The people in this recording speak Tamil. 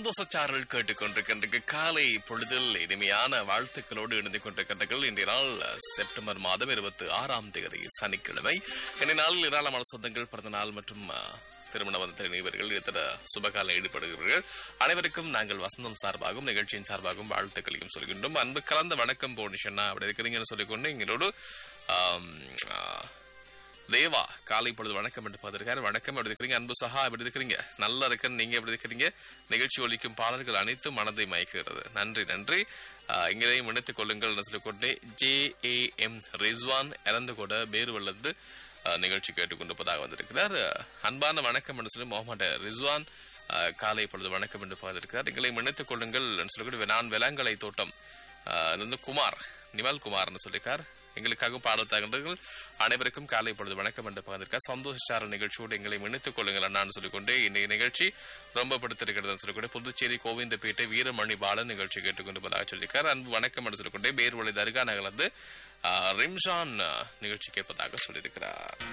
சந்தோஷச்சாரல் கேட்டுக்கொண்டிருக்கின்ற காலை பொழுதில் இனிமையான வாழ்த்துக்களோடு இணைந்து கொண்டிருக்கின்றீர்கள் இன்றைய நாள் செப்டம்பர் மாதம் இருபத்தி ஆறாம் தேதி சனிக்கிழமை இந்த நாளில் ஏராளமான சொந்தங்கள் பிறந்த நாள் மற்றும் அஹ், திருமண வந்த இணைவர்கள் இத்தர சுபகாலம் ஈடுபடுகிறவர்கள் அனைவருக்கும் நாங்கள் வசந்தம் சார்பாகவும் நிகழ்ச்சியின் சார்பாகவும் வாழ்த்துக்களையும் சொல்கின்றோம் அன்பு கலந்த வணக்கம் போனிஷன்னா அப்படி இருக்கிறீங்கன்னு சொல்லிக்கொண்டு எங்களோடு ஆம், ஆ, தேவா காலை பொழுது வணக்கம் என்று பார்த்திருக்காரு வணக்கம் எப்படி இருக்கிறீங்க அன்பு சஹா எப்படி இருக்கிறீங்க நல்லா இருக்கேன் நீங்க எப்படி இருக்கிறீங்க நிகழ்ச்சி ஒலிக்கும் பாடல்கள் அனைத்தும் மனதை மயக்குகிறது நன்றி நன்றி ஆஹ் இங்கேயும் இணைத்துக் கொள்ளுங்கள் என்று சொல்லிக்கொண்டே ஜே ஏ எம் ரிஸ்வான் இறந்து கூட பேரு வல்லது ஆஹ் நிகழ்ச்சி கேட்டுக்கொண்டிருப்பதாக வந்திருக்கிறார் அன்பான வணக்கம் என்று சொல்லி முகமது ரிஸ்வான் ஆஹ் காலை பொழுது வணக்கம் என்று பார்த்திருக்கிறார் எங்களையும் இணைத்துக் கொள்ளுங்கள் என்று சொல்லிக்கொண்டு நான் வேளாங்கலை தோட்டம் ஆஹ் இருந்து குமார் நிமல் குமார்னு சொல்லியிருக்கார் எங்களுக்காக பாடல் தகவல்கள் அனைவருக்கும் காலை பொழுது வணக்கம் என்று பகிர்ந்திருக்கார் சந்தோஷார நிகழ்ச்சியோடு எங்களை இணைத்துக் கொள்ளுங்கள் அண்ணான்னு சொல்லிக்கொண்டு இன்றைய நிகழ்ச்சி ரொம்ப பிடித்திருக்கிறதுன்னு சொல்லிக்கொண்டு புதுச்சேரி கோவிந்தப்பேட்டை வீரமணி பாலன் நிகழ்ச்சி கேட்டுக்கொண்டிருப்பதாக சொல்லியிருக்கார் அன்பு வணக்கம் என்று சொல்லிக்கொண்டே பேர்வழி தர்கா நகர்ந்து ஆஹ் ரிம்ஷான் ஆஹ் நிகழ்ச்சி கேட்பதாக சொல்லியிருக்கிறார்